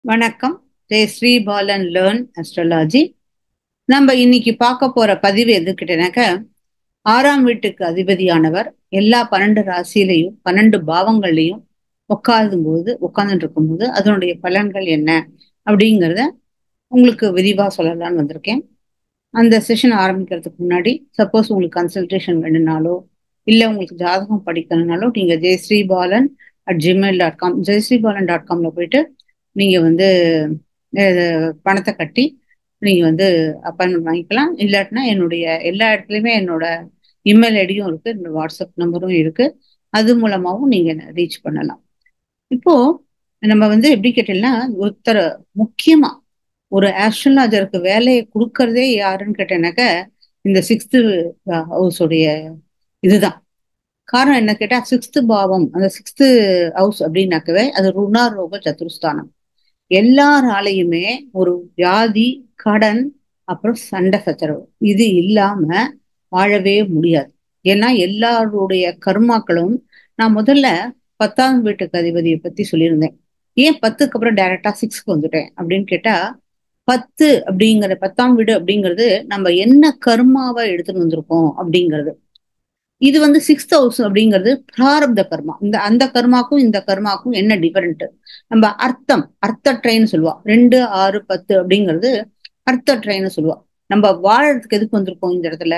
வணக்கம் Jayashri Balan learn astrology நம்ம இன்னைக்கு பார்க்க போற பதிவு எதுக்கிட்டனாக்க ஆறாம் வீட்டுக்கு அதிபதியானவர் எல்லா பன்னெண்டு ராசியிலையும் பன்னெண்டு பாவங்கள்லையும் உட்காரும் போது உட்கார்ந்துட்டு இருக்கும்போது அதனுடைய பலன்கள் என்ன அப்படிங்கிறத உங்களுக்கு விரிவா சொல்லலாம்னு வந்திருக்கேன் அந்த செஷன் ஆரம்பிக்கிறதுக்கு முன்னாடி சப்போஸ் உங்களுக்கு கன்சல்டேஷன் வேணும்னாலோ இல்லை உங்களுக்கு ஜாதகம் படிக்கணும்னாலோ நீங்க Jayashri Balan at gmail dot com Jayashri Balan dot காம்ல போயிட்டு நீங்க வந்து அஹ், பணத்தை கட்டி நீங்க வந்து அப்பாயின்மெண்ட் வாங்கிக்கலாம் இல்லாட்டினா என்னுடைய எல்லா இடத்துலயுமே என்னோட இமெயில் ஐடியும் இருக்கு என்னோட வாட்ஸ்அப் நம்பரும் இருக்கு அது மூலமாவும் நீங்க ரீச் பண்ணலாம் இப்போ நம்ம வந்து எப்படி கேட்டீங்கன்னா ஒருத்தர் முக்கியமா ஒரு ஆஸ்ட்ராலஜருக்கு வேலையை கொடுக்கறதே யாருன்னு கேட்டேனாக்க இந்த சிக்ஸ்த்து ஹவுஸுடைய இதுதான் காரணம் என்ன கேட்டா சிக்ஸ்த் பாவம் அந்த சிக்ஸ்த் ஹவுஸ் அப்படின்னாக்கவே அது ருணா ரோக சதுர்ஸ்தானம் எல்லாராலையுமே ஒரு வியாதி கடன் அப்புறம் சண்டை சச்சரவு இது இல்லாம வாழவே முடியாது ஏன்னா எல்லாருடைய கர்மாக்களும் நான் முதல்ல பத்தாம் வீட்டுக்கு அதிபதியை பத்தி சொல்லியிருந்தேன் ஏன் பத்துக்கு அப்புறம் டைரக்டா சிக்ஸ்க்கு வந்துட்டேன் அப்படின்னு கேட்டா பத்து அப்படிங்கிற பத்தாம் வீடு அப்படிங்கிறது நம்ம என்ன கர்மாவை எடுத்துட்டு வந்திருக்கோம் அப்படிங்கிறது இது வந்து சிக்ஸ்த் ஹவுஸ் அப்படிங்கிறது பிராரப்த கர்மா இந்த அந்த கர்மாக்கும் இந்த கர்மாக்கும் என்ன டிஃபரெண்ட் நம்ம அர்த்தம் அர்த்த ட்ரெயின் சொல்லுவா ரெண்டு ஆறு பத்து அப்படிங்கிறது அர்த்த ட்ரெயின் சொல்லுவா நம்ம வாழறதுக்கு எதுக்கு வந்திருக்கோம் இந்த இடத்துல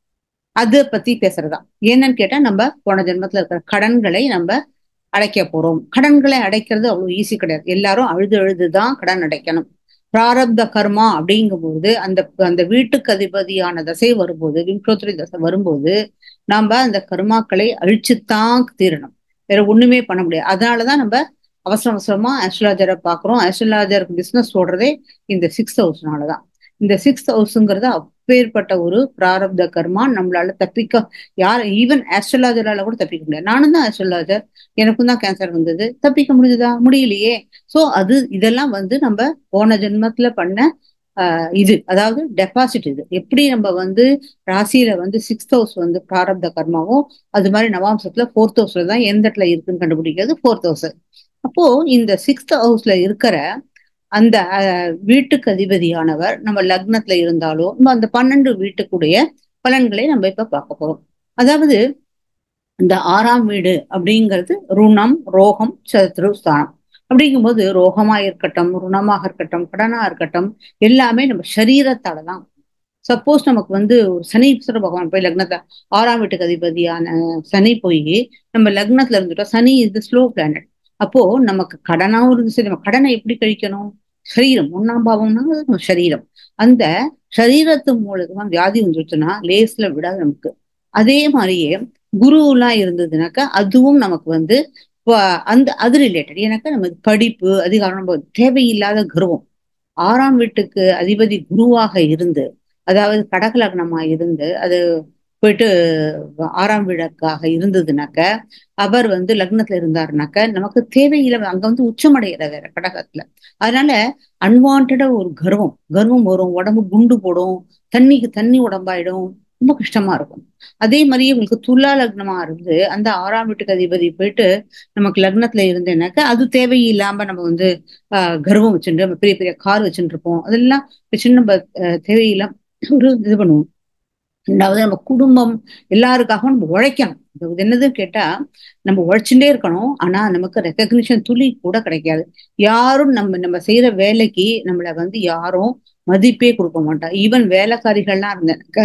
அதை பத்தி பேசுறதா என்னன்னு கேட்டா நம்ம போன ஜென்மத்துல இருக்கிற கடன்களை நம்ம அடைக்க போறோம் கடன்களை அடைக்கிறது அவ்வளவு ஈஸி கிடையாது எல்லாரும் அழுது அழுதுதான் கடன் அடைக்கணும் பிராரப்த கர்மா அப்படிங்கும்போது அந்த அந்த வீட்டுக்கு அதிபதியான தசை வரும்போது விம்சோத்ரி தசை வரும்போது நாம அந்த கர்மாக்களை அழிச்சுத்தான் தீரணும் வேற ஒண்ணுமே பண்ண முடியாது அதனாலதான் நம்ம அவசர அவசரமா ஆஸ்ட்ராலஜரை பாக்குறோம் ஆஸ்ட்ராலஜருக்கு பிசினஸ் ஓடுறதே இந்த சிக்ஸ்த் ஹவுஸ்னாலதான் இந்த சிக்ஸ்த் ஹவுஸுங்கிறது அப்பேற்பட்ட ஒரு பிராரப்த கர்மா நம்மளால தப்பிக்க யார் ஈவன் ஆஸ்ட்ராலஜரால கூட தப்பிக்க முடியாது நானும் தான் ஆஸ்ட்ராலஜர் எனக்கும் தான் கேன்சர் வந்தது தப்பிக்க முடியுதா முடியலையே சோ அது இதெல்லாம் வந்து நம்ம போன ஜென்மத்துல பண்ண ஆஹ் இது அதாவது டெபாசிட் இது எப்படி நம்ம வந்து ராசியில வந்து சிக்ஸ்த் ஹவுஸ் வந்து பிராரப்த கர்மாவும் அது மாதிரி நவாம்சத்துல ஃபோர்த் ஹவுஸ்ல தான் எந்த இடத்துல இருக்குன்னு கண்டுபிடிக்கிறது ஃபோர்த் ஹவுஸ் அப்போ இந்த சிக்ஸ்த் ஹவுஸ்ல இருக்கிற அந்த அஹ், வீட்டுக்கு அதிபதியானவர் நம்ம லக்னத்துல இருந்தாலோ நம்ம அந்த பன்னெண்டு வீட்டுக்குடைய பலன்களை நம்ம இப்ப பார்க்க போறோம் அதாவது இந்த ஆறாம் வீடு அப்படிங்கிறது ருணம் ரோகம் சத்ரு ஸ்தானம் அப்படிங்கும்போது ரோகமா இருக்கட்டும் ருணமாக இருக்கட்டும் கடனா இருக்கட்டும் எல்லாமே நம்ம சரீரத்தால தான் சப்போஸ் நமக்கு வந்து ஒரு சனீஸ்வர பகவான் போய் லக்னத்தை ஆறாம் வீட்டுக்கு அதிபதியான சனி போய் நம்ம லக்னத்துல இருந்துட்டோம் சனி இது ஸ்லோ பிளானட் அப்போ நமக்கு கடனாவும் இருந்து சரி நம்ம கடனை எப்படி கழிக்கணும் சரீரம் ஒன்னாம் பாவம்னா நம்ம சரீரம் அந்த சரீரத்து மூலமா வியாதி வந்துருச்சுன்னா லேஸ்ல விடாது நமக்கு அதே மாதிரியே குரு எல்லாம் இருந்ததுனாக்கா அதுவும் நமக்கு வந்து வ- அந்த அது ரிலேட்டட் எனக்கு நம்ம படிப்பு அதிகாரம் நம்ம தேவையில்லாத கர்வம் ஆறாம் வீட்டுக்கு அதிபதி குருவாக இருந்து அதாவது கடகலக்னமா இருந்து அது போயிட்டு ஆறாம் வீடுக்காக இருந்ததுனாக்க அவர் வந்து லக்னத்துல இருந்தாருனாக்க நமக்கு தேவையில்லை அங்க வந்து உச்சமடைகிற வேற கடகத்துல அதனால அன்வான்டா ஒரு கர்வம் கர்வம் வரும் உடம்பு குண்டு போடும் தண்ணிக்கு தண்ணி உடம்பாயிடும் ரொம்ப கஷ்டமா இருக்கும் அதே மாதிரியே உங்களுக்கு துலா லக்னமா இருந்து அந்த ஆறாம் வீட்டுக்கு அதிபதி போயிட்டு நமக்கு லக்னத்துல இருந்தேனாக்க அது தேவையில்லாம நம்ம வந்து ஆஹ் கர்வம் வச்சுட்டு நம்ம பெரிய பெரிய கார் வச்சுட்டு இருப்போம் அதெல்லாம் வச்சுட்டு நம்ம ஆஹ் தேவையில்லாம ஒரு இது பண்ணுவோம் ரெண்டாவது நம்ம குடும்பம் எல்லாருக்காகவும் நம்ம உழைக்கணும் இது என்னது கேட்டா நம்ம உழைச்சுட்டே இருக்கணும் ஆனா நமக்கு ரெக்கக்னிஷன் துளி கூட கிடைக்காது யாரும் நம்ம நம்ம செய்யற வேலைக்கு நம்மள வந்து யாரும் மதிப்பே கொடுக்க மாட்டா ஈவன் வேலைக்காரிகள்லாம் இருந்தாக்க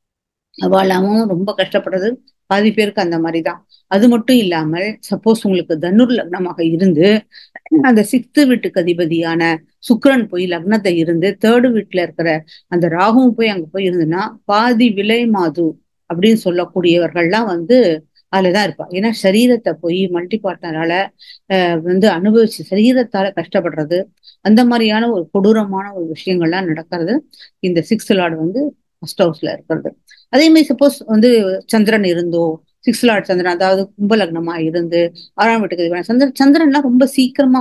அவளாவும் ரொம்ப கஷ்டப்படுறது பாதி பேருக்கு அந்த மாதிரிதான் அது மட்டும் இல்லாமல் சப்போஸ் உங்களுக்கு தனுர் லக்னமாக இருந்து அந்த சிக்ஸ்த் வீட்டுக்கு அதிபதியான சுக்கிரன் போய் லக்னத்தை இருந்து தேர்டு வீட்டுல இருக்கிற அந்த ராகுவும் போய் அங்க போய் இருந்துன்னா பாதி விலை மாது அப்படின்னு சொல்லக்கூடியவர்கள்லாம் வந்து அதுலதான் இருப்பா ஏன்னா சரீரத்தை போய் மல்டி பார்ட்னரால வந்து அனுபவிச்சு சரீரத்தால கஷ்டப்படுறது அந்த மாதிரியான ஒரு கொடூரமான ஒரு விஷயங்கள்லாம் நடக்கிறது இந்த சிக்ஸ்த் லார்டு வந்து ஃபர்ஸ்ட் ஹவுஸ்ல இருக்கிறது அதே மாதிரி சப்போஸ் வந்து சந்திரன் இருந்தோ சிக்ஸ் லார்ட் சந்திரன் அதாவது கும்ப லக்னமா இருந்து ஆறாம் வீட்டுக்கு அதிபதி சந்திரன் சந்திரன்லாம் ரொம்ப சீக்கிரமா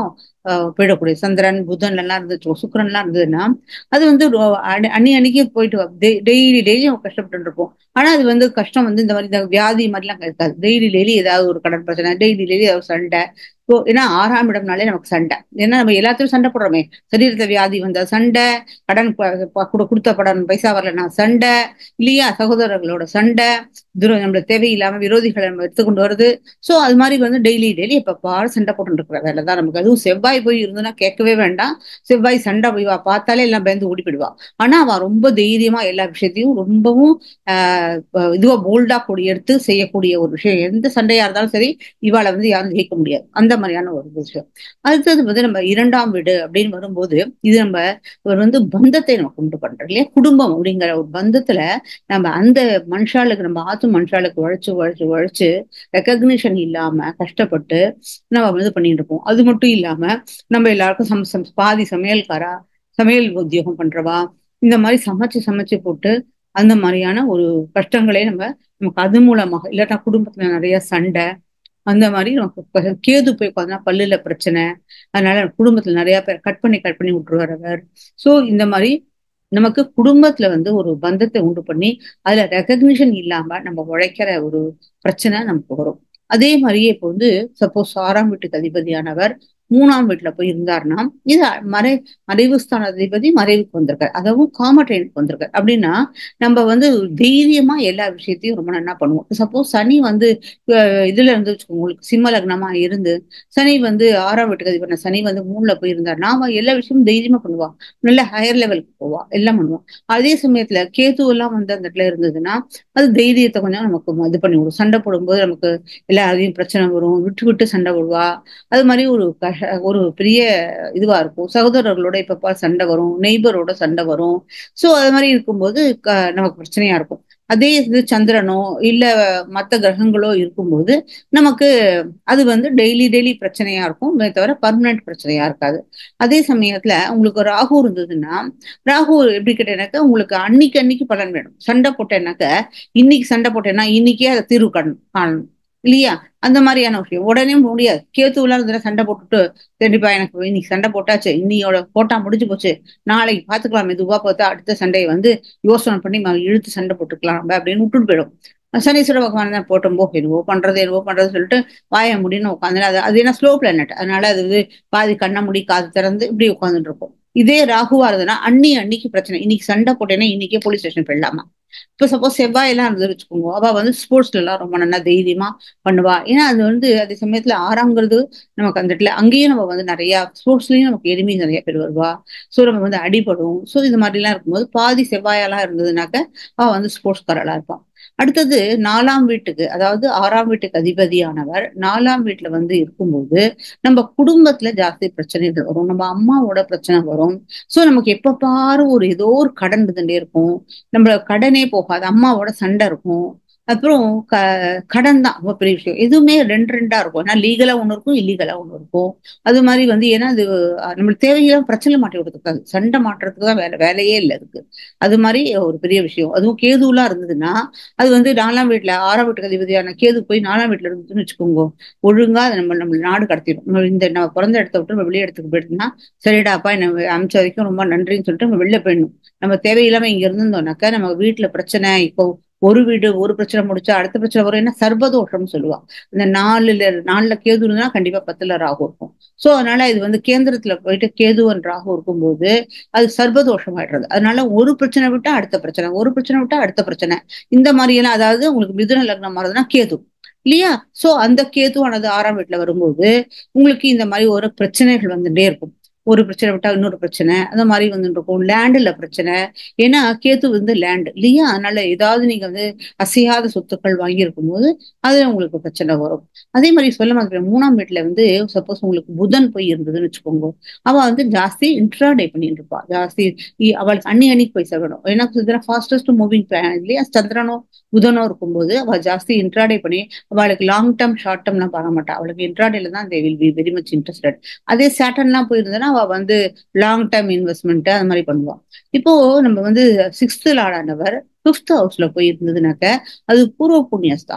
போயிடக்கூடிய சந்திரன் புதன் எல்லாம் இருந்துச்சு சுக்கரன் எல்லாம் இருந்ததுன்னா அது வந்து அன்னி அன்னைக்கு போயிட்டு டெய்லி டெய்லி நம்ம கஷ்டப்பட்டு இருப்போம் ஆனா அது வந்து கஷ்டம் வந்து இந்த மாதிரி இந்த வியாதி மாதிரிலாம் இருக்காது டெய்லி டெய்லி ஏதாவது ஒரு கடன் பிரச்சனை டெய்லி டெய்லி ஏதாவது சண்டை இப்போ ஏன்னா ஆறாம் இடம்னாலே நமக்கு சண்டை ஏன்னா நம்ம எல்லாத்தையும் சண்டை போடுறோமே சரீரத்துல வியாதி வந்த சண்டை கடன் கொடுத்த படம் பைசா வரலன்னா சண்டை இல்லையா சகோதரர்களோட சண்டை துர நம்மள தேவையில்லாம விரோதிகளை நம்ம எடுத்துக்கொண்டு வருது சோ அது மாதிரி வந்து டெய்லி டெய்லி எப்ப பாடு சண்டை போட்டு இருக்கிற வேலை தான் நமக்கு அதுவும் செவ்வாய் போய் இருந்ததுன்னா கேட்கவே வேண்டாம் செவ்வாய் சண்டை போய் வா பார்த்தாலே எல்லாம் பயந்து ஓடிப்பிடுவா ஆனா அவன் ரொம்ப தைரியமா எல்லா விஷயத்தையும் ரொம்பவும் ஆஹ் இதுவா போல்டா கூடி எடுத்து செய்யக்கூடிய ஒரு விஷயம் எந்த சண்டையா இருந்தாலும் சரி இவாளை வந்து யாரும் ஜெயிக்க முடியாது அந்த மாதிரியான ஒரு விஷயம் அடுத்தது வந்து நம்ம இரண்டாம் வீடு அப்படின்னு வரும்போது இது நம்ம ஒரு வந்து பந்தத்தை நம்ம கொண்டு பண்றோம் இல்லையா குடும்பம் அப்படிங்கிற ஒரு பந்தத்துல நம்ம அந்த மனுஷாளுக்கு நம்ம ஆத்து மனுஷாளுக்கு உழைச்சு உழைச்சு உழைச்சு ரெக்கக்னிஷன் இல்லாம கஷ்டப்பட்டு நம்ம வந்து பண்ணிட்டு இருப்போம் அது மட்டும் இல்லாம நம்ம எல்லாருக்கும் சம் சம் பாதி சமையல்காரா சமையல் உத்தியோகம் பண்றவா இந்த மாதிரி சமைச்சு சமைச்சு போட்டு அந்த மாதிரியான ஒரு கஷ்டங்களே நம்ம நமக்கு அது மூலமாக இல்லாட்டா குடும்பத்துல நிறைய சண்டை அந்த மாதிரி நமக்கு கேது போய் உட்காந்தா பல்லுல பிரச்சனை அதனால குடும்பத்துல நிறைய பேர் கட் பண்ணி கட் பண்ணி விட்டுருவார் அவர் சோ இந்த மாதிரி நமக்கு குடும்பத்துல வந்து ஒரு பந்தத்தை உண்டு பண்ணி அதுல ரெகக்னிஷன் இல்லாம நம்ம உழைக்கிற ஒரு பிரச்சனை நமக்கு வரும் அதே மாதிரியே இப்போ வந்து சப்போஸ் ஆறாம் வீட்டுக்கு அதிபதியானவர் மூணாம் வீட்டுல போய் இருந்தாருன்னா இது மறை மறைவு ஸ்தான அதிபதி மறைவுக்கு வந்திருக்காரு அதுவும் காம ட்ரெயினுக்கு வந்திருக்காரு அப்படின்னா நம்ம வந்து தைரியமா எல்லா விஷயத்தையும் ரொம்ப நல்லா பண்ணுவோம் சப்போஸ் சனி வந்து இதுல இருந்து உங்களுக்கு சிம்ம லக்னமா இருந்து சனி வந்து ஆறாம் வீட்டுக்கு அதிபதி சனி வந்து மூணுல போய் இருந்தார் நாம எல்லா விஷயமும் தைரியமா பண்ணுவா நல்ல ஹையர் லெவலுக்கு போவா எல்லாம் பண்ணுவோம் அதே சமயத்துல கேது எல்லாம் வந்து அந்த இடத்துல இருந்ததுன்னா அது தைரியத்தை கொஞ்சம் நமக்கு இது பண்ணி விடும் சண்டை போடும்போது நமக்கு எல்லா அதையும் பிரச்சனை வரும் விட்டு விட்டு சண்டை போடுவா அது மாதிரி ஒரு ஒரு பெரிய இதுவா இருக்கும் சகோதரர்களோட இப்ப சண்டை வரும் நெய்பரோட சண்டை வரும் சோ அது மாதிரி இருக்கும்போது நமக்கு பிரச்சனையா இருக்கும் அதே இது சந்திரனோ இல்ல மற்ற கிரகங்களோ இருக்கும்போது நமக்கு அது வந்து டெய்லி டெய்லி பிரச்சனையா இருக்கும் தவிர பர்மனன்ட் பிரச்சனையா இருக்காது அதே சமயத்துல உங்களுக்கு ராகு இருந்ததுன்னா ராகு எப்படி கேட்டேனாக்க உங்களுக்கு அன்னைக்கு அன்னைக்கு பலன் வேணும் சண்டை போட்டேனாக்க இன்னைக்கு சண்டை போட்டேன்னா இன்னைக்கே அதை தீர்வு காணணும் காணணும் இல்லையா அந்த மாதிரியான விஷயம் உடனே முடியாது கேத்துலாம் இதுல சண்டை போட்டுட்டு கண்டிப்பா எனக்கு இன்னைக்கு சண்டை போட்டாச்சு இன்னையோட போட்டா முடிஞ்சு போச்சு நாளைக்கு பாத்துக்கலாம் மெதுவா பார்த்தா அடுத்த சண்டையை வந்து யோசனை பண்ணி இழுத்து சண்டை போட்டுக்கலாம் அப்படின்னு விட்டுட்டு போயிடும் சனீஸ்வர பகவான் தான் போட்டோம் போ என்னவோ பண்றது என்னவோ பண்றது சொல்லிட்டு வாய முடின்னு உட்காந்து அது அது என்ன ஸ்லோ பிளானட் அதனால அது வந்து பாதி கண்ண முடி காது திறந்து இப்படி உட்காந்துட்டு இருக்கும் இதே ராகுவா இருந்ததுன்னா அன்னி அன்னைக்கு பிரச்சனை இன்னைக்கு சண்டை போட்டேன்னா இன்னைக்கே போலீஸ் ஸ்டேஷன் போயிடலாமா இப்ப சப்போஸ் செவ்வாய் எல்லாம் இருந்து வச்சுக்கோங்க அவ வந்து ஸ்போர்ட்ஸ்ல எல்லாம் ரொம்ப நல்லா தைரியமா பண்ணுவா ஏன்னா அது வந்து அதே சமயத்துல ஆறாங்கிறது நமக்கு அந்த இடத்துல அங்கேயும் நம்ம வந்து நிறைய ஸ்போர்ட்ஸ்லயும் நமக்கு எளிமை நிறைய பேர் வருவா சோ நம்ம வந்து அடிபடும் சோ இது மாதிரி எல்லாம் இருக்கும்போது பாதி செவ்வாயெல்லாம் இருந்ததுனாக்க அவ வந்து ஸ்போர்ட்ஸ்காரலா இருப்பான் அடுத்தது நாலாம் வீட்டுக்கு அதாவது ஆறாம் வீட்டுக்கு அதிபதியானவர் நாலாம் வீட்டுல வந்து இருக்கும்போது நம்ம குடும்பத்துல ஜாஸ்தி பிரச்சனைகள் வரும் நம்ம அம்மாவோட பிரச்சனை வரும் சோ நமக்கு எப்ப பாரு ஒரு ஏதோ ஒரு கடன் இருந்துட்டே இருக்கும் நம்ம கடனே போகாது அம்மாவோட சண்டை இருக்கும் அப்புறம் க கடன் தான் ரொம்ப பெரிய விஷயம் எதுவுமே ரெண்டு ரெண்டா இருக்கும் ஏன்னா லீகலா ஒண்ணு இருக்கும் இல்லீகலா ஒண்ணு இருக்கும் அது மாதிரி வந்து ஏன்னா அது நம்மளுக்கு தேவையில்லாம பிரச்சனை மாட்டி விடுறதுக்காக சண்டை மாட்டுறதுக்கு தான் வேலை வேலையே இல்லை அதுக்கு அது மாதிரி ஒரு பெரிய விஷயம் அதுவும் கேதுலாம் இருந்ததுன்னா அது வந்து நாலாம் வீட்டுல ஆறாம் வீட்டுக்கு அதிபதியான கேது போய் நாலாம் வீட்டுல இருந்துச்சுன்னு வச்சுக்கோங்க ஒழுங்கா அதை நம்ம நம்ம நாடு கடத்திடும் இந்த நம்ம பிறந்த இடத்த விட்டு நம்ம வெளியே இடத்துக்கு போயிட்டோம்னா சரிடாப்பா என்ன அமைச்ச வரைக்கும் ரொம்ப நன்றின்னு சொல்லிட்டு நம்ம வெளில போயிடணும் நம்ம தேவையில்லாம இங்க இருந்திருந்தோம்னாக்கா நம்ம வீட்டுல பிரச்சனை இப்போ ஒரு வீடு ஒரு பிரச்சனை முடிச்சா அடுத்த பிரச்சனை வரும் என்ன சர்வதோஷம்னு சொல்லுவாங்க இந்த நாலுல நாலுல கேது இருந்தா கண்டிப்பா பத்துல ராகு இருக்கும் சோ அதனால இது வந்து கேந்திரத்துல போயிட்டு கேதுவன் ராகு இருக்கும்போது அது சர்வதோஷம் ஆயிடுறது அதனால ஒரு பிரச்சனை விட்டா அடுத்த பிரச்சனை ஒரு பிரச்சனை விட்டா அடுத்த பிரச்சனை இந்த மாதிரி எல்லாம் அதாவது உங்களுக்கு மிதுன லக்னம் மாறதுன்னா கேது இல்லையா சோ அந்த கேதுவானது ஆறாம் வீட்டுல வரும்போது உங்களுக்கு இந்த மாதிரி ஒரு பிரச்சனைகள் வந்துட்டே இருக்கும் ஒரு பிரச்சனை விட்டா இன்னொரு பிரச்சனை அந்த மாதிரி வந்து இருக்கும் லேண்டுல பிரச்சனை ஏன்னா கேத்து வந்து லேண்ட் இல்லையா அதனால ஏதாவது நீங்க வந்து அசையாத சொத்துக்கள் வாங்கியிருக்கும் போது அதுல உங்களுக்கு பிரச்சனை வரும் அதே மாதிரி சொல்ல மாதிரி மூணாம் வீட்டுல வந்து சப்போஸ் உங்களுக்கு புதன் போய் இருந்ததுன்னு வச்சுக்கோங்க அவ வந்து ஜாஸ்தி இன்ட்ராடே பண்ணிட்டு இருப்பா ஜாஸ்தி அவளுக்கு அன்னி அன்னைக்கு போய் சொல்லணும் ஏன்னா இதெல்லாம் ஃபாஸ்டஸ்ட் மூவிங் பிளான் இல்லையா சந்திரனோ புதனோ இருக்கும்போது அவள் ஜாஸ்தி இன்ட்ராடே பண்ணி அவளுக்கு லாங் டேர்ம் ஷார்ட் டேர்ம்லாம் பார்க்க மாட்டா அவளுக்கு இன்ட்ராடேல தான் they will be very much interested அதே சேட்டன்லாம் போயிருந்தேன்னா அவ வந்து லாங் டேர்ம் இன்வெஸ்ட்மெண்ட் அது மாதிரி பண்ணுவான் இப்போ நம்ம வந்து சிக்ஸ்த் லாடானவர் பிப்த் ஹவுஸ்ல போய் இருந்ததுனாக்க அது பூர்வ புண்ணிய ஸ்தானம்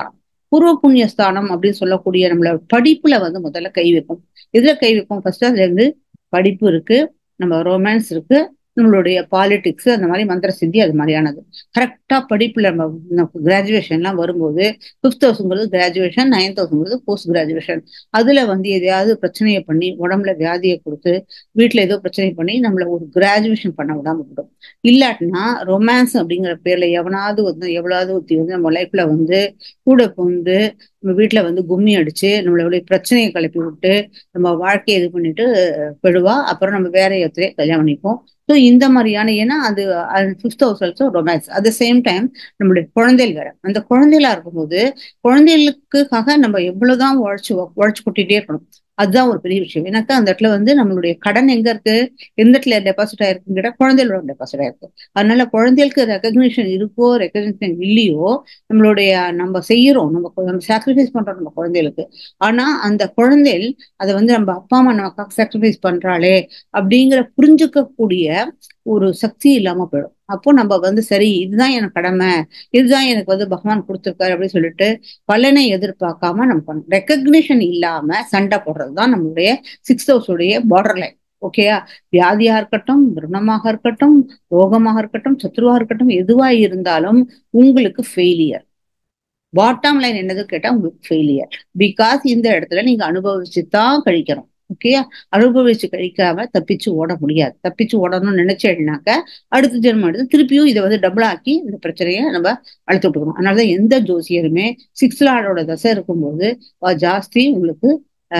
பூர்வ புண்ணிய ஸ்தானம் அப்படின்னு சொல்லக்கூடிய நம்மள படிப்புல வந்து முதல்ல கை வைப்போம் எதுல கை வைப்போம் ஃபர்ஸ்ட் அதுல இருந்து படிப்பு இருக்கு நம்ம ரொமான்ஸ் இருக்கு நம்மளுடைய பாலிடிக்ஸ் அந்த மாதிரி மந்திர சித்தி அது மாதிரியானது கரெக்டா படிப்புல நம்ம கிராஜுவேஷன் எல்லாம் வரும்போது ஃபிஃப்த் ஹவுஸ்ங்கிறது கிராஜுவேஷன் நைன்த் ஹவுஸ்ங்கிறது போஸ்ட் கிராஜுவேஷன் அதுல வந்து எதையாவது பிரச்சனையை பண்ணி உடம்புல வியாதியை கொடுத்து வீட்டுல ஏதோ பிரச்சனை பண்ணி நம்மள ஒரு கிராஜுவேஷன் பண்ண விடாம விடும் இல்லாட்டினா ரொமான்ஸ் அப்படிங்கிற பேர்ல எவனாவது வந்து எவ்வளவு ஒருத்தி வந்து நம்ம லைஃப்ல வந்து கூட வந்து நம்ம வீட்டுல வந்து கும்மி அடிச்சு நம்மளுடைய பிரச்சனையை கிளப்பி விட்டு நம்ம வாழ்க்கையை இது பண்ணிட்டு பெடுவா அப்புறம் நம்ம வேற இடத்துல கல்யாணம் பண்ணிப்போம் ஸோ இந்த மாதிரியான ஏன்னா அது fifth house also romance at the same time நம்மளுடைய குழந்தைகள் வேற அந்த குழந்தைகளா இருக்கும்போது குழந்தைகளுக்காக நம்ம எவ்வளவுதான் உழைச்சு உழைச்சு கொட்டிட்டே இருக்கணும் அதுதான் ஒரு பெரிய விஷயம் எனக்கு அந்த இடத்துல வந்து நம்மளுடைய கடன் எங்க இருக்கு எந்த இடத்துல டெபாசிட் ஆயிருக்குன்னு கேட்டா குழந்தைகளோட டெபாசிட் ஆயிருக்கு அதனால குழந்தைகளுக்கு ரெக்கக்னிஷன் இருக்கோ ரெக்கக்னிஷன் இல்லையோ நம்மளுடைய நம்ம செய்யறோம் நம்ம நம்ம சாக்ரிஃபைஸ் பண்றோம் நம்ம குழந்தைகளுக்கு ஆனா அந்த குழந்தைகள் அதை வந்து நம்ம அப்பா அம்மா நமக்காக சாக்ரிஃபைஸ் பண்றாளே அப்படிங்கிற புரிஞ்சுக்கக்கூடிய ஒரு சக்தி இல்லாம போயிடும் அப்போ நம்ம வந்து சரி இதுதான் எனக்கு கடமை இதுதான் எனக்கு வந்து பகவான் கொடுத்துருக்காரு அப்படின்னு சொல்லிட்டு பலனை எதிர்பார்க்காம நம்ம பண்ணணும் ரெக்கக்னிஷன் இல்லாம சண்டை போடுறது தான் நம்மளுடைய சிக்ஸ் ஹவுஸுடைய பார்டர் லைன் ஓகேயா வியாதியா இருக்கட்டும் விருணமாக இருக்கட்டும் ரோகமாக இருக்கட்டும் சத்ருவா இருக்கட்டும் எதுவா இருந்தாலும் உங்களுக்கு ஃபெயிலியர் பாட்டம் லைன் என்னது கேட்டா உங்களுக்கு ஃபெயிலியர் பிகாஸ் இந்த இடத்துல நீங்க அனுபவிச்சு தான் கழிக்கணும் ஓகேயா அனுபவிச்சு கழிக்காம தப்பிச்சு ஓட முடியாது தப்பிச்சு ஓடணும்னு நினைச்சேன்னாக்க அடுத்த ஜென்மம் எடுத்து திருப்பியும் இதை வந்து டபுள் ஆக்கி இந்த பிரச்சனையை நம்ம அழுத்து விட்டுக்கணும் அதனாலதான் எந்த ஜோசியருமே சிக்ஸ் லார்டோட தசை இருக்கும்போது ஜாஸ்தி உங்களுக்கு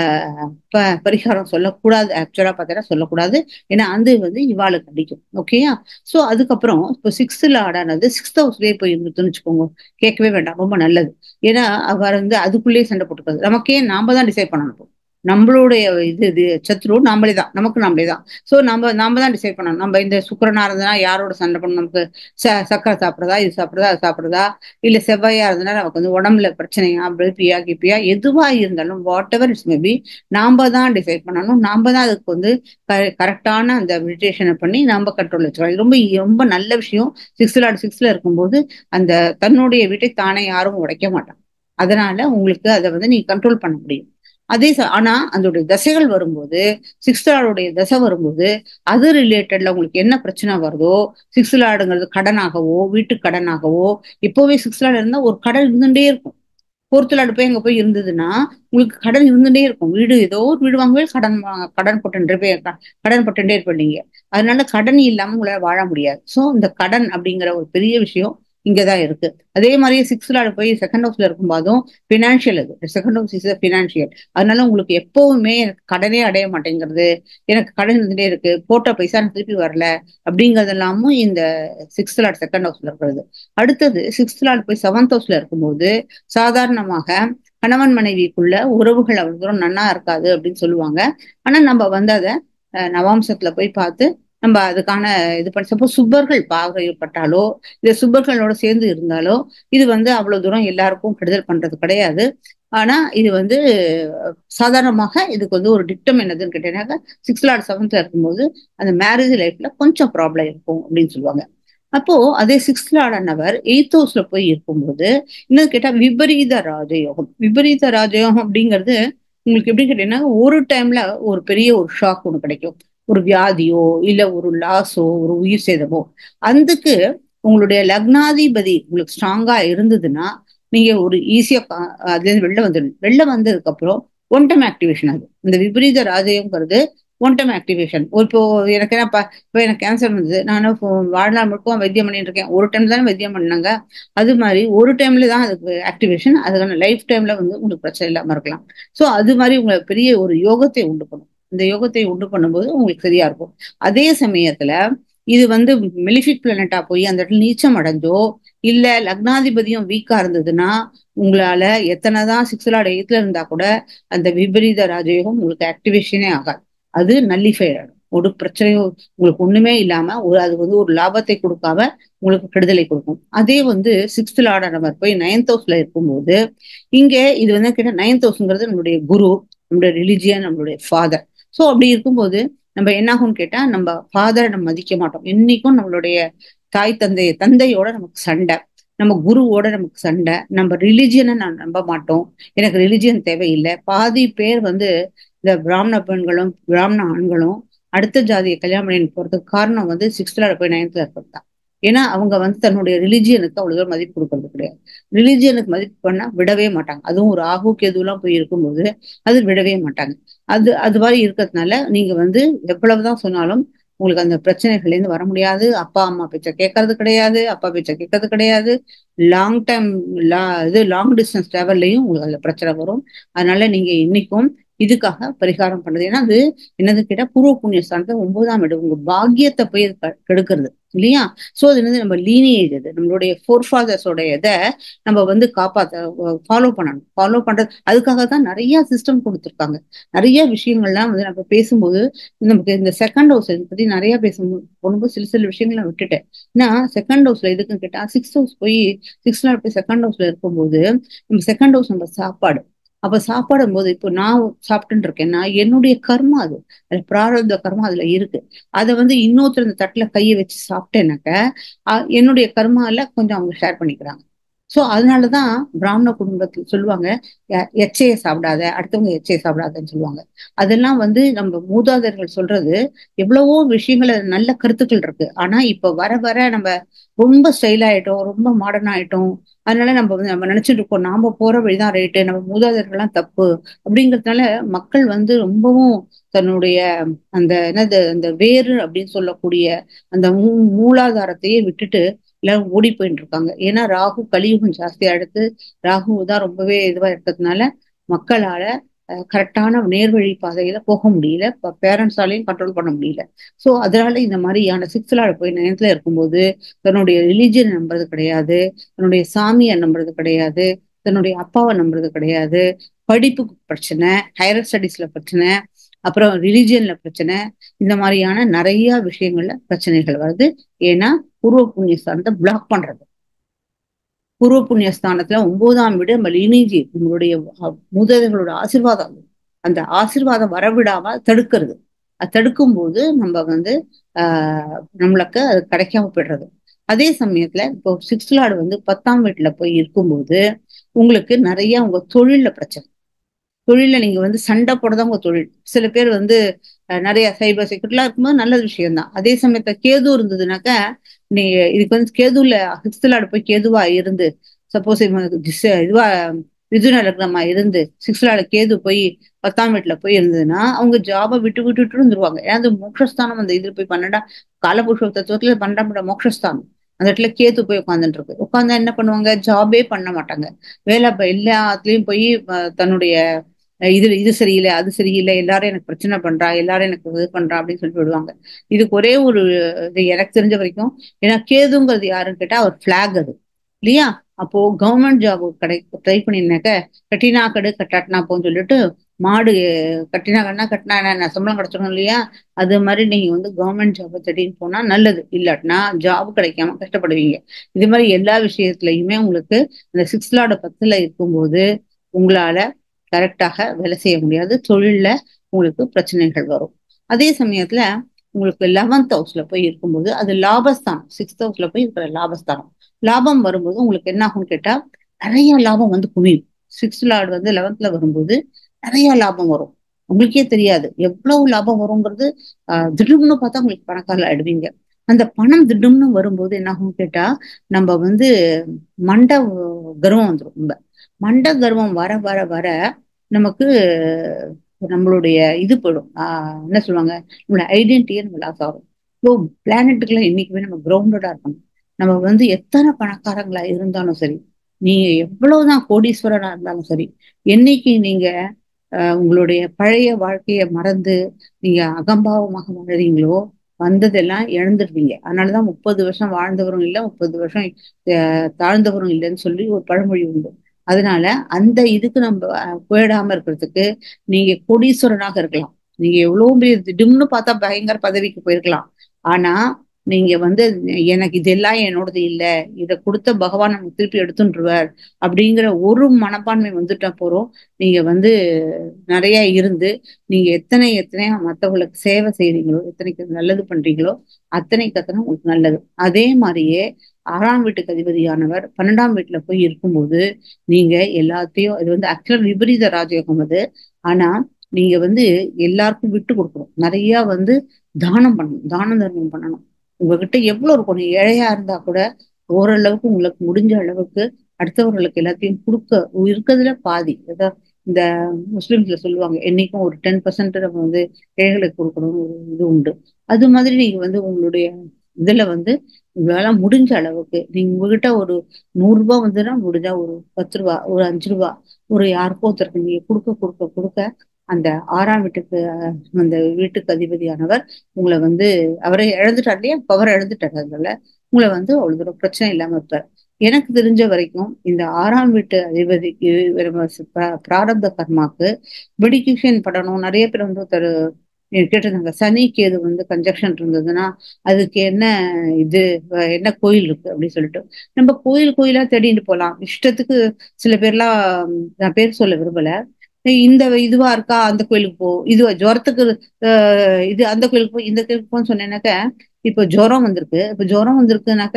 ஆஹ் பரிகாரம் சொல்லக்கூடாது ஆக்சுவலா பார்த்தா சொல்லக்கூடாது ஏன்னா அந்த வந்து இவாளுக்கு அடிக்கும் ஓகேயா சோ அதுக்கப்புறம் இப்போ சிக்ஸ்த் லார்டானது சிக்ஸ்த் ஹவுஸ்லயே போய் இருந்துச்சுன்னு வச்சுக்கோங்க கேட்கவே வேண்டாம் ரொம்ப நல்லது ஏன்னா அவர் வந்து அதுக்குள்ளேயே சண்டை போட்டுக்காது நமக்கே நாம தான் டிசைட் பண்ணணும் நம்மளுடைய இது இது சத்ரு நாமளே தான் நமக்கு நாமளே தான் ஸோ நம்ம நாம தான் டிசைட் பண்ணணும் நம்ம இந்த சுக்கரனா இருந்ததுன்னா யாரோட சண்டை பண்ணணும் நமக்கு ச சக்கரை சாப்பிட்றதா இது சாப்பிட்றதா அது சாப்பிட்றதா இல்ல செவ்வாயா இருந்ததுன்னா நமக்கு வந்து உடம்புல பிரச்சனையா பிபியா கிபியா எதுவா இருந்தாலும் வாட் எவர் இட்ஸ் மேபி நாம தான் டிசைட் பண்ணணும் நாம தான் அதுக்கு வந்து கரெக்டான அந்த மெடிடேஷனை பண்ணி நாம கண்ட்ரோல் வச்சுக்கலாம் ரொம்ப ரொம்ப நல்ல விஷயம் சிக்ஸ்ல ஆடு சிக்ஸ்ல இருக்கும்போது அந்த தன்னுடைய வீட்டை தானே யாரும் உடைக்க மாட்டாங்க அதனால உங்களுக்கு அதை வந்து நீங்க கண்ட்ரோல் பண்ண முடியும் அதே ஆனா அதோடைய தசைகள் வரும்போது சிக்ஸ்த் லார்டுடைய தசை வரும்போது அது ரிலேட்டட்ல உங்களுக்கு என்ன பிரச்சனை வருதோ சிக்ஸ்த் லார்டுங்கிறது கடனாகவோ வீட்டு கடனாகவோ இப்போவே சிக்ஸ்த் லார்டு இருந்தா ஒரு கடன் இருந்துட்டே இருக்கும் ஃபோர்த் லார்டு போய் அங்க போய் இருந்ததுன்னா உங்களுக்கு கடன் இருந்துட்டே இருக்கும் வீடு ஏதோ ஒரு வீடு வாங்கவே கடன் கடன் போட்டுன்றே கடன் போட்டுட்டே இருப்பீங்க அதனால கடன் இல்லாம உங்களால வாழ முடியாது ஸோ இந்த கடன் அப்படிங்கிற ஒரு பெரிய விஷயம் இங்கதான் இருக்கு அதே மாதிரியே சிக்ஸ்த் லார்டு போய் செகண்ட் ஹவுஸ்ல இருக்கும்போதும் பினான்சியல் அது செகண்ட் ஹவுஸ் இஸ் பினான்சியல் அதனால உங்களுக்கு எப்பவுமே எனக்கு கடனே அடைய மாட்டேங்கிறது எனக்கு கடன் இருந்துட்டே இருக்கு போட்ட பைசா எனக்கு திருப்பி வரல அப்படிங்கிறது எல்லாமும் இந்த சிக்ஸ்த் லார்ட் செகண்ட் ஹவுஸ்ல இருக்கிறது அடுத்தது சிக்ஸ்த் லார்ட் போய் செவன்த் ஹவுஸ்ல இருக்கும்போது சாதாரணமாக கணவன் மனைவிக்குள்ள உறவுகள் அவ்வளவு தூரம் நன்னா இருக்காது அப்படின்னு சொல்லுவாங்க ஆனா நம்ம வந்து அதை நவாம்சத்துல போய் பார்த்து நம்ம அதுக்கான இது பண்ண சப்போஸ் சுப்பர்கள் பார்வைப்பட்டாலோ இல்ல சுப்பர்களோட சேர்ந்து இருந்தாலோ இது வந்து அவ்வளவு தூரம் எல்லாருக்கும் கெடுதல் பண்றது கிடையாது ஆனா இது வந்து சாதாரணமாக இதுக்கு வந்து ஒரு டிக்டம் என்னதுன்னு கேட்டீங்கன்னாக்கா சிக்ஸ் லாட் செவன்த்ல இருக்கும்போது அந்த மேரேஜ் லைஃப்ல கொஞ்சம் ப்ராப்ளம் இருக்கும் அப்படின்னு சொல்லுவாங்க அப்போ அதே சிக்ஸ்த் லார்டானவர் எயித் ஹவுஸ்ல போய் இருக்கும்போது இன்னும் கேட்டா விபரீத ராஜயோகம் விபரீத ராஜயோகம் அப்படிங்கிறது உங்களுக்கு எப்படி கேட்டீங்கன்னா ஒரு டைம்ல ஒரு பெரிய ஒரு ஷாக் ஒன்று கிடைக்கும் ஒரு வியாதியோ இல்ல ஒரு லாஸோ ஒரு உயிர் சேதமோ அதுக்கு உங்களுடைய லக்னாதிபதி உங்களுக்கு ஸ்ட்ராங்கா இருந்ததுன்னா நீங்க ஒரு ஈஸியா அதுல இருந்து வெளில வந்துடும் வெளில வந்ததுக்கு அப்புறம் ஒன் டைம் ஆக்டிவேஷன் அது இந்த விபரீத ராஜயங்கிறது ஒன் டைம் ஆக்டிவேஷன் இப்போ எனக்கு என்ன இப்போ எனக்கு கேன்சர் வந்தது நானும் வாழ்நாள் முழுக்க வைத்தியம் பண்ணிட்டு இருக்கேன் ஒரு டைம் தானே வைத்தியம் பண்ணாங்க அது மாதிரி ஒரு டைம்ல தான் அதுக்கு ஆக்டிவேஷன் அதுக்கான லைஃப் டைம்ல வந்து உங்களுக்கு பிரச்சனை இல்லாம இருக்கலாம் ஸோ அது மாதிரி உங்களுக்கு பெரிய ஒரு யோகத்தை உண்டு பண்ணும் இந்த யோகத்தை உண்டு பண்ணும்போது உங்களுக்கு சரியா இருக்கும் அதே சமயத்துல இது வந்து மெலிஃபிக் பிளானட்டா போய் அந்த இடத்துல நீச்சம் அடைஞ்சோ இல்ல லக்னாதிபதியும் வீக்கா இருந்ததுன்னா உங்களால எத்தனைதான் சிக்ஸ் லாட் எயிட்ல இருந்தா கூட அந்த விபரீத ராஜயோகம் உங்களுக்கு ஆக்டிவேஷனே ஆகாது அது நல்லிஃபை ஆகும் ஒரு பிரச்சனையும் உங்களுக்கு ஒண்ணுமே இல்லாம ஒரு அது வந்து ஒரு லாபத்தை கொடுக்காம உங்களுக்கு கெடுதலை கொடுக்கும் அதே வந்து சிக்ஸ்த் லார்ட நம்பர் போய் நைன்த் ஹவுஸ்ல இருக்கும்போது இங்க இது வந்து கேட்ட நைன்த் ஹவுஸ்ங்கிறது நம்மளுடைய குரு நம்மளுடைய ரிலிஜியன் நம்மளுடைய ஃபாதர் ஸோ அப்படி இருக்கும்போது நம்ம என்ன ஆகும்னு கேட்டா நம்ம ஃபாதரை நம்ம மதிக்க மாட்டோம் இன்னைக்கும் நம்மளுடைய தாய் தந்தை தந்தையோட நமக்கு சண்டை நம்ம குருவோட நமக்கு சண்டை நம்ம ரிலிஜியனை நான் நம்ப மாட்டோம் எனக்கு ரிலிஜியன் தேவையில்லை பாதி பேர் வந்து இந்த பிராமண பெண்களும் பிராமண ஆண்களும் அடுத்த ஜாதியை கல்யாணம் பண்ணி போறதுக்கு காரணம் வந்து சிக்ஸ்த்ல போய் நைன்த்ல இருக்கிறது தான் ஏன்னா அவங்க வந்து தன்னுடைய ரிலிஜியனுக்கு அவ்வளவு மதிப்பு கொடுக்கறது கிடையாது ரிலிஜியனுக்கு மதிப்பு பண்ணா விடவே மாட்டாங்க அதுவும் ஒரு ஆகு கேதுலாம் போய் இருக்கும்போது அது விடவே மாட்டாங்க அது அது மாதிரி இருக்கிறதுனால நீங்க வந்து எவ்வளவுதான் சொன்னாலும் உங்களுக்கு அந்த பிரச்சனைகள்ல இருந்து வர முடியாது அப்பா அம்மா பேச்ச கேட்கறது கிடையாது அப்பா பேச்ச கேட்கறது கிடையாது லாங் டைம் லா இது லாங் டிஸ்டன்ஸ் டிராவல்லையும் உங்களுக்கு அதுல பிரச்சனை வரும் அதனால நீங்க இன்னைக்கும் இதுக்காக பரிகாரம் பண்றது ஏன்னா அது என்னது கேட்டா பூர்வ புண்ணிய ஸ்தானத்தை ஒன்பதாம் இடம் உங்க பாக்கியத்தை போய் கெடுக்கிறது இல்லையா சோ அது வந்து நம்ம லீனியேஜ் அது நம்மளுடைய ஃபோர் ஃபாதர்ஸோட இதை நம்ம வந்து காப்பாத்த ஃபாலோ பண்ணணும் ஃபாலோ பண்றது அதுக்காக தான் நிறைய சிஸ்டம் கொடுத்துருக்காங்க நிறைய விஷயங்கள்லாம் வந்து நம்ம பேசும்போது நமக்கு இந்த செகண்ட் ஹவுஸ் பத்தி நிறைய பேசும்போது போகும்போது சில சில விஷயங்களை விட்டுட்டேன் ஏன்னா செகண்ட் ஹவுஸ்ல எதுக்குன்னு கேட்டா சிக்ஸ் ஹவுஸ் போய் சிக்ஸ் நாள் போய் செகண்ட் ஹவுஸ்ல இருக்கும்போது நம்ம செகண்ட் ஹவுஸ் நம்ம சாப்பாடு அப்ப சாப்பிடும் போது இப்போ நான் சாப்பிட்டுட்டு இருக்கேன்னா என்னுடைய கர்மா அது அது பிராரப்த கர்மா அதுல இருக்கு அதை வந்து இன்னொருத்தர் இந்த தட்டுல கையை வச்சு சாப்பிட்டேனாக்க என்னுடைய கர்மால கொஞ்சம் அவங்க ஷேர் பண்ணிக்கிறாங்க சோ அதனாலதான் பிராமண குடும்பத்தில் சொல்லுவாங்க எச்சையை சாப்பிடாத அடுத்தவங்க எச்சையை சாப்பிடாதன்னு சொல்லுவாங்க அதெல்லாம் வந்து நம்ம மூதாதையர்கள் சொல்றது எவ்வளவோ விஷயங்கள் நல்ல கருத்துக்கள் இருக்கு ஆனா இப்ப வர வர நம்ம ரொம்ப ஸ்டைல் ஆயிட்டோம் ரொம்ப மாடர்ன் ஆயிட்டோம் அதனால நம்ம வந்து நம்ம நினைச்சிட்டு இருக்கோம் நாம போற வழிதான் ரைட்டு நம்ம மூதாதையர்கள்லாம் தப்பு அப்படிங்கறதுனால மக்கள் வந்து ரொம்பவும் தன்னுடைய அந்த என்னது அந்த வேறு அப்படின்னு சொல்லக்கூடிய அந்த மூ மூலாதாரத்தையே விட்டுட்டு எல்லாரும் ஓடி போயிட்டு இருக்காங்க ஏன்னா ராகு கலியுகம் ஜாஸ்தி அடுத்து ராகு தான் ரொம்பவே இதுவா இருக்கிறதுனால மக்களால கரெக்டான நேர்வழி பாதையில போக முடியல பேரண்ட்ஸாலையும் கண்ட்ரோல் பண்ண முடியல சோ அதனால இந்த மாதிரியான சிக்ஸ்லாட போய் நயனத்துல இருக்கும்போது தன்னுடைய ரிலிஜியன் நம்புறது கிடையாது தன்னுடைய சாமியை நம்புறது கிடையாது தன்னுடைய அப்பாவை நம்புறது கிடையாது படிப்புக்கு பிரச்சனை ஹையர் ஸ்டடீஸ்ல பிரச்சனை அப்புறம் ரிலிஜியன்ல பிரச்சனை இந்த மாதிரியான நிறைய விஷயங்கள்ல பிரச்சனைகள் வருது ஏன்னா பூர்வ புண்ணிய ஸ்தானத்தை பிளாக் பண்றது பூர்வ புண்ணிய ஸ்தானத்துல ஒன்பதாம் வீடு நம்ம லீனேஜி நம்மளுடைய மூதாதைகளோட ஆசிர்வாதம் அந்த ஆசிர்வாதம் வரவிடாம தடுக்கிறது அது தடுக்கும் போது நம்ம வந்து ஆஹ் நம்மளுக்கு அது கிடைக்காம போயிடுறது அதே சமயத்துல இப்போ சிக்ஸ்த் லார்டு வந்து பத்தாம் வீட்டுல போய் இருக்கும்போது உங்களுக்கு நிறைய உங்க தொழில்ல பிரச்சனை தொழில நீங்க வந்து சண்டை போடதான் உங்க தொழில் சில பேர் வந்து நிறைய சைபர் செக்யூரிட்டிலாம் இருக்கும்போது நல்ல விஷயம் தான் அதே சமயத்துல கேது இருந்ததுனாக்கா நீ இதுக்கு வந்து கேதுல சிக்ஸ்த்லாடு போய் கேதுவா இருந்து சப்போஸ் இதுவா மிதுன லக்னமா இருந்து சிக்ஸ்லாடு கேது போய் பத்தாம் வீட்டுல போய் இருந்ததுன்னா அவங்க ஜாபை விட்டு விட்டு விட்டு இருந்துருவாங்க ஏன்னா அந்த மோட்சஸ்தானம் அந்த இதுல போய் பன்னெண்டா காலபுருஷ தத்துவத்துல பன்னெண்டாம் மோட்சஸ்தானம் அந்த இடத்துல கேத்து போய் உட்காந்துட்டு இருக்கு உட்காந்தா என்ன பண்ணுவாங்க ஜாபே பண்ண மாட்டாங்க வேலை எல்லாத்துலயும் போய் தன்னுடைய இது இது சரியில்லை அது சரியில்லை எல்லாரும் எனக்கு பிரச்சனை பண்றா எல்லாரும் எனக்கு இது பண்றா அப்படின்னு சொல்லிட்டு விடுவாங்க இதுக்கு ஒரே ஒரு இது எனக்கு தெரிஞ்ச வரைக்கும் ஏன்னா கேதுங்கிறது யாருன்னு கேட்டா அவர் பிளாக் அது இல்லையா அப்போ கவர்மெண்ட் ஜாப் கடை ட்ரை பண்ணினாக்க கட்டினா கடு கட்டாட்டினா போன்னு சொல்லிட்டு மாடு கட்டினா கட்டினா கட்டினா என்ன சம்பளம் கிடைச்சிடும் இல்லையா அது மாதிரி நீங்க வந்து கவர்மெண்ட் ஜாப் தேடின்னு போனா நல்லது இல்லாட்டினா ஜாப் கிடைக்காம கஷ்டப்படுவீங்க இது மாதிரி எல்லா விஷயத்துலயுமே உங்களுக்கு இந்த சிக்ஸ் லாட பத்துல இருக்கும்போது உங்களால கரெக்டாக வேலை செய்ய முடியாது தொழில்ல உங்களுக்கு பிரச்சனைகள் வரும் அதே சமயத்துல உங்களுக்கு லெவன்த் ஹவுஸ்ல போய் இருக்கும்போது அது லாபஸ்தானம் சிக்ஸ்த் ஹவுஸ்ல போய் இருக்கிற லாபஸ்தானம் லாபம் வரும்போது உங்களுக்கு என்ன ஆகும்னு கேட்டா நிறைய லாபம் வந்து குவியும் சிக்ஸ்த் லார்டு வந்து லெவன்த்ல வரும்போது நிறைய லாபம் வரும் உங்களுக்கே தெரியாது எவ்வளவு லாபம் வருங்கிறது ஆஹ் திடும்னு பார்த்தா உங்களுக்கு பணக்காரல ஆயிடுவீங்க அந்த பணம் திடும்னு வரும்போது என்ன ஆகும் கேட்டா நம்ம வந்து மண்ட கர்வம் வந்துடும் ரொம்ப மண்ட கர்வம் வர வர வர நமக்கு நம்மளுடைய இது போயிடும் ஆஹ் என்ன சொல்லுவாங்க நம்மளோட ஐடென்டிட்டியே நம்ம லாஸ் ஆகும் ஸோ பிளானட்டுக்குள்ள இன்னைக்குமே நம்ம கிரவுண்டடா இருக்கணும் நம்ம வந்து எத்தனை பணக்காரங்களா இருந்தாலும் சரி நீங்க எவ்வளவுதான் கோடீஸ்வரனா இருந்தாலும் சரி என்னைக்கு நீங்க உங்களுடைய பழைய வாழ்க்கைய மறந்து நீங்க அகம்பாவமாக வாழ்றீங்களோ வந்ததெல்லாம் இழந்துடுவீங்க அதனாலதான் முப்பது வருஷம் வாழ்ந்தவரும் இல்லை முப்பது வருஷம் தாழ்ந்தவரும் இல்லைன்னு சொல்லி ஒரு பழமொழி உண்டு அதனால அந்த இதுக்கு நம்ம போயிடாம இருக்கிறதுக்கு நீங்க கோடீஸ்வரனாக இருக்கலாம் நீங்க எவ்வளவு பெரிய திடும்னு பார்த்தா பயங்கர பதவிக்கு போயிருக்கலாம் ஆனா நீங்க வந்து எனக்கு இதெல்லாம் என்னோடது இல்ல இத கொடுத்த பகவான் நமக்கு திருப்பி எடுத்துருவார் அப்படிங்கிற ஒரு மனப்பான்மை வந்துட்டா போறோம் நீங்க வந்து நிறைய இருந்து நீங்க எத்தனை எத்தனை மற்றவங்களுக்கு சேவை செய்றீங்களோ எத்தனைக்கு நல்லது பண்றீங்களோ அத்தனைக்கு அத்தனை உங்களுக்கு நல்லது அதே மாதிரியே ஆறாம் வீட்டுக்கு அதிபதியானவர் பன்னெண்டாம் வீட்டுல போய் இருக்கும்போது நீங்க எல்லாத்தையும் இது வந்து ஆக்சுவலா விபரீத ராஜயோகம் அது ஆனா நீங்க வந்து எல்லாருக்கும் விட்டு கொடுக்கணும் நிறைய வந்து தானம் பண்ணணும் தான தர்மம் பண்ணணும் உங்ககிட்ட எவ்வளவு இருக்கும் நீ ஏழையா இருந்தா கூட ஓரளவுக்கு உங்களுக்கு முடிஞ்ச அளவுக்கு அடுத்தவர்களுக்கு எல்லாத்தையும் கொடுக்க இருக்கிறதுல பாதி அதாவது இந்த முஸ்லிம்ஸ்ல சொல்லுவாங்க என்னைக்கும் ஒரு டென் பர்சன்ட் நம்ம வந்து ஏழைகளுக்கு கொடுக்கணும் ஒரு இது உண்டு அது மாதிரி நீங்க வந்து உங்களுடைய இதுல வந்து உங்களால முடிஞ்ச அளவுக்கு நீங்க உங்ககிட்ட ஒரு நூறு ரூபாய் வந்துன்னா முடிஞ்சா ஒரு பத்து ரூபா ஒரு அஞ்சு ரூபா ஒரு யாருக்கோ ஒருத்தருக்கு நீங்க கொடுக்க கொடுக்க கொடுக்க அந்த ஆறாம் வீட்டுக்கு அந்த வீட்டுக்கு அதிபதியானவர் உங்களை வந்து அவரை இழந்துட்டார் இல்லையா பவர் இழந்துட்டார் அதனால உங்களை வந்து அவ்வளவு தூரம் பிரச்சனை இல்லாம இருப்பார் எனக்கு தெரிஞ்ச வரைக்கும் இந்த ஆறாம் வீட்டு அதிபதிக்கு பிராரப்த கர்மாக்கு மெடிக்கேஷன் படணும் நிறைய பேர் வந்து ஒருத்தர் கேட்டிருந்தாங்க சனி கேது வந்து கன்ஜக்ஷன் இருந்ததுன்னா அதுக்கு என்ன இது என்ன கோயில் இருக்கு அப்படின்னு சொல்லிட்டு நம்ம கோயில் கோயிலா தேடிட்டு போகலாம் இஷ்டத்துக்கு சில பேர்லாம் நான் பேர் சொல்ல விரும்பல இந்த இதுவா இருக்கா அந்த கோயிலுக்கு போ இது ஜுரத்துக்கு இது அந்த கோயிலுக்கு போ இந்த கோயிலுக்கு போன்னு சொன்னேன்னாக்க இப்போ ஜுரம் வந்திருக்கு இப்போ ஜுரம் வந்திருக்குனாக்க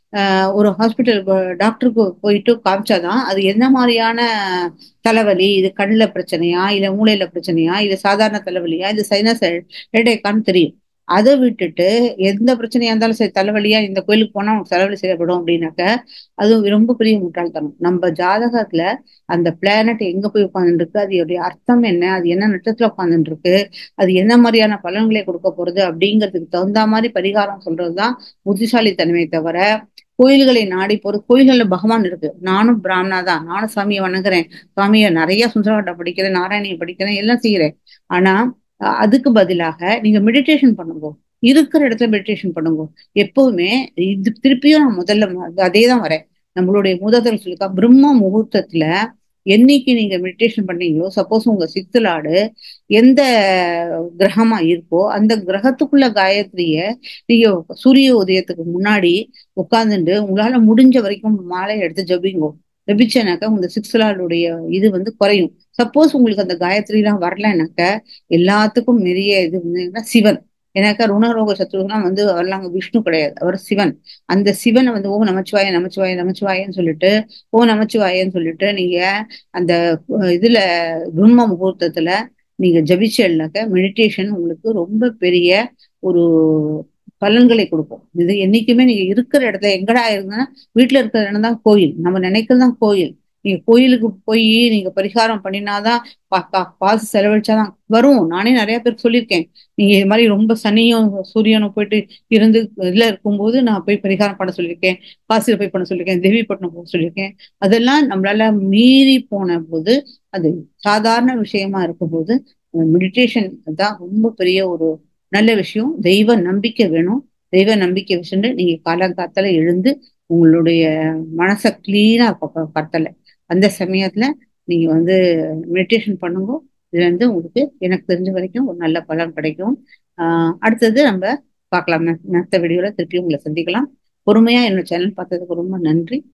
ஒரு ஹாஸ்பிட்டல் டாக்டருக்கு போயிட்டு காமிச்சாதான் அது என்ன மாதிரியான தலைவலி இது கண்ணில் பிரச்சனையா இல்ல மூளையில பிரச்சனையா இது சாதாரண தலைவலியா இது சைனஸ் ஹெடேக்கான்னு தெரியும் அதை விட்டுட்டு எந்த பிரச்சனையா இருந்தாலும் சரி தலைவலியா இந்த கோயிலுக்கு போனா உனக்கு தலைவலி செய்யப்படும் அப்படின்னாக்க அது ரொம்ப பெரிய முட்டாள்தனம் நம்ம ஜாதகத்துல அந்த பிளானட் எங்க போய் உட்காந்துட்டு இருக்கு அதோடைய அர்த்தம் என்ன அது என்ன நட்சத்திரத்துல உட்காந்துட்டு இருக்கு அது என்ன மாதிரியான பலன்களை கொடுக்க போறது அப்படிங்கிறதுக்கு தகுந்த மாதிரி பரிகாரம் சொல்றதுதான் புத்திசாலித்தன்மையை தவிர கோயில்களை நாடி போறது கோயில்கள்ல பகவான் இருக்கு நானும் பிராமணா தான் நானும் சாமியை வணங்குறேன் சாமியை நிறைய சுந்தரகாட்டம் படிக்கிறேன் நாராயணியை படிக்கிறேன் எல்லாம் செய்யறேன் ஆனா அதுக்கு பதிலாக நீங்க மெடிடேஷன் பண்ணுங்க இருக்கிற இடத்துல மெடிடேஷன் பண்ணுங்க எப்பவுமே இது திருப்பியும் நான் முதல்ல அதே தான் வரேன் நம்மளுடைய மூதாதல் சொல்லிக்கா பிரம்ம முகூர்த்தத்துல என்னைக்கு நீங்க மெடிடேஷன் பண்ணீங்களோ சப்போஸ் உங்க சித்தலாடு எந்த கிரகமா இருக்கோ அந்த கிரகத்துக்குள்ள காயத்ரிய நீங்க சூரிய உதயத்துக்கு முன்னாடி உட்கார்ந்துட்டு உங்களால முடிஞ்ச வரைக்கும் மாலை எடுத்து ஜபிங்கோ ஜபிச்சனாக்கா உங்க சிக்ஸ்லாடுடைய இது வந்து குறையும் சப்போஸ் உங்களுக்கு அந்த காயத்ரி எல்லாம் வரலனாக்க எல்லாத்துக்கும் நிறைய இது வந்து சிவன் ஏன்னாக்கா ருணரோக சத்ருகெல்லாம் வந்து அவர்லாம் விஷ்ணு கிடையாது அவர் சிவன் அந்த சிவனை வந்து ஓ நமச்சிவாய நமச்சிவாய நமச்சிவாயன்னு சொல்லிட்டு ஓ நமச்சிவாயன்னு சொல்லிட்டு நீங்க அந்த இதுல பிரம்ம முகூர்த்தத்துல நீங்க ஜபிச்சல்னாக்க மெடிடேஷன் உங்களுக்கு ரொம்ப பெரிய ஒரு பலன்களை கொடுக்கும் இது என்னைக்குமே நீங்க இருக்கிற இடத்துல எங்கடா இருந்தா வீட்டுல இருக்கிற இடம் தான் கோயில் நம்ம நினைக்கிறதுதான் கோயில் நீங்க கோயிலுக்கு போய் நீங்க பரிகாரம் பண்ணினாதான் காசு செலவழிச்சாதான் வரும் நானே நிறைய பேருக்கு சொல்லியிருக்கேன் நீங்க இது மாதிரி ரொம்ப சனியும் சூரியனும் போயிட்டு இருந்து இதுல இருக்கும்போது நான் போய் பரிகாரம் பண்ண சொல்லியிருக்கேன் காசில போய் பண்ண சொல்லியிருக்கேன் தேவிப்பட்டினம் போக சொல்லியிருக்கேன் அதெல்லாம் நம்மளால மீறி போன போது அது சாதாரண விஷயமா இருக்கும்போது மெடிடேஷன் தான் ரொம்ப பெரிய ஒரு நல்ல விஷயம் தெய்வ நம்பிக்கை வேணும் தெய்வ நம்பிக்கை வச்சுட்டு நீங்க காலங்காத்தால எழுந்து உங்களுடைய மனசை கிளீனா கத்தலை அந்த சமயத்துல நீங்க வந்து மெடிடேஷன் பண்ணுங்க இதுல இருந்து உங்களுக்கு எனக்கு தெரிஞ்ச வரைக்கும் ஒரு நல்ல பலன் கிடைக்கும் ஆஹ் அடுத்தது நம்ம பார்க்கலாம் மத்த வீடியோல திருப்பி உங்களை சந்திக்கலாம் பொறுமையா என்னோட சேனல் பார்த்ததுக்கு ரொம்ப நன்றி